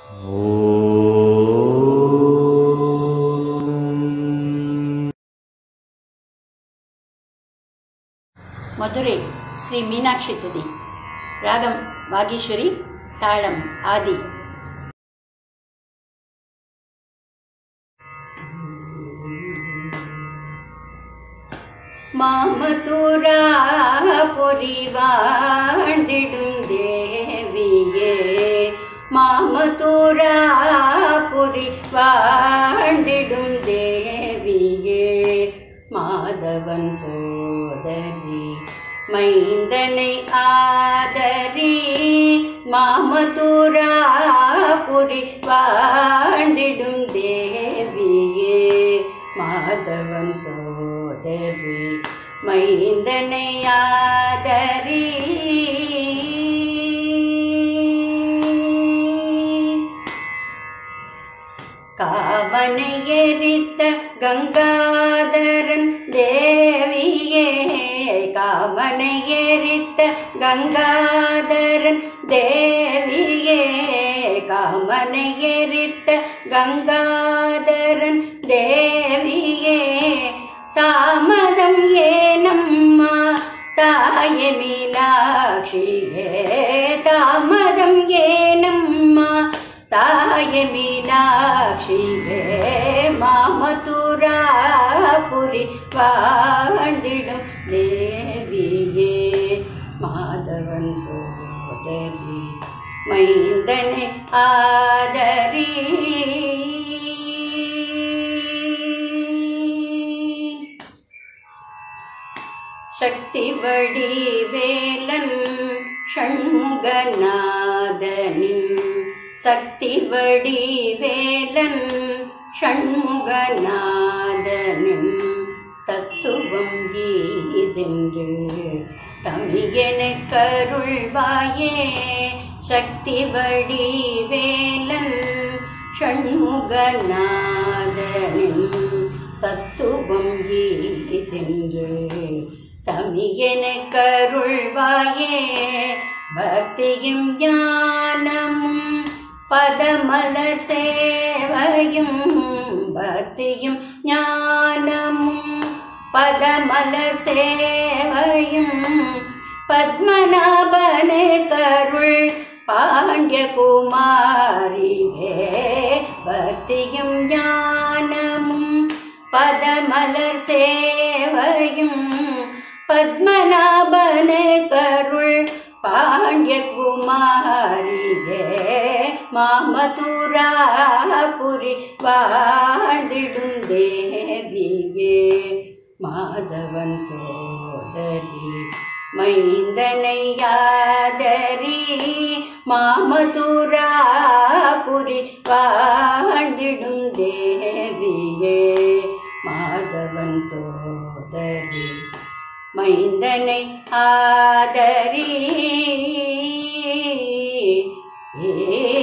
மதுரை ஸ்ரீ மீனாட்சி துதி ராகம் வாகீஸ்வரி தாளம் ஆதி மாமதுரா பொறி வாழ்ந்திடும் தேவியே மாமதுரா பொறி வாழ்ந்திடும் தேவியே மாதவன் சோதரி மைந்தனை ஆதரி மாமதுரா புரி வாழ்ந்திடும் தேவியே மாதவன் சோதரி மைந்தனை ஆதரி காவனை எரித்த கங்காதரன் தேவியே காவனை எரித்த கங்காதரன் தேவியே காமனை எரித்த கங்காதரன் தேவியே தாமதம் ஏனம்மா தாய மீனாட்சியே தாமதம் ஏனம்மா தாய மீனாட்சியே மாமதுரா புரி வாழ்ந்திடும் தேவியே மாதவன் சோதரி மைந்தனை ஆதரி சக்தி வடிவேலன் ஷண்முகநாதனின் சக்தி வடிவேலன் ஷண்முகநாதனின் தத்துவம் ஈதென்று தமிழென கருள்வாயே சக்தி வடிவேலன் ஷண்முகநாதனின் தத்துவம் ஈதென்று தமிழென கருள்வாயே பக்தியும் ஞானமும் பதமலர் சேவையும் பக்தியும் ஞானமும் பதமலர் சேவையும் பத்மநாபனே கருள் பாண்டியகுமாரியே பக்தியும் ஞானமும் பதமலர் சேவையும் பத்மநாபனே கருள் பாண்டியகுமாரியே மாமதுரா புரி வாழ்ந்திடும் தேவியே மாதவன் சோதரி மைந்தனை யாதரி மாமதுரா புரி வாழ்ந்திடும் தேவியே மாதவன் சோதரி மைந்தனை ஆதரி ஏ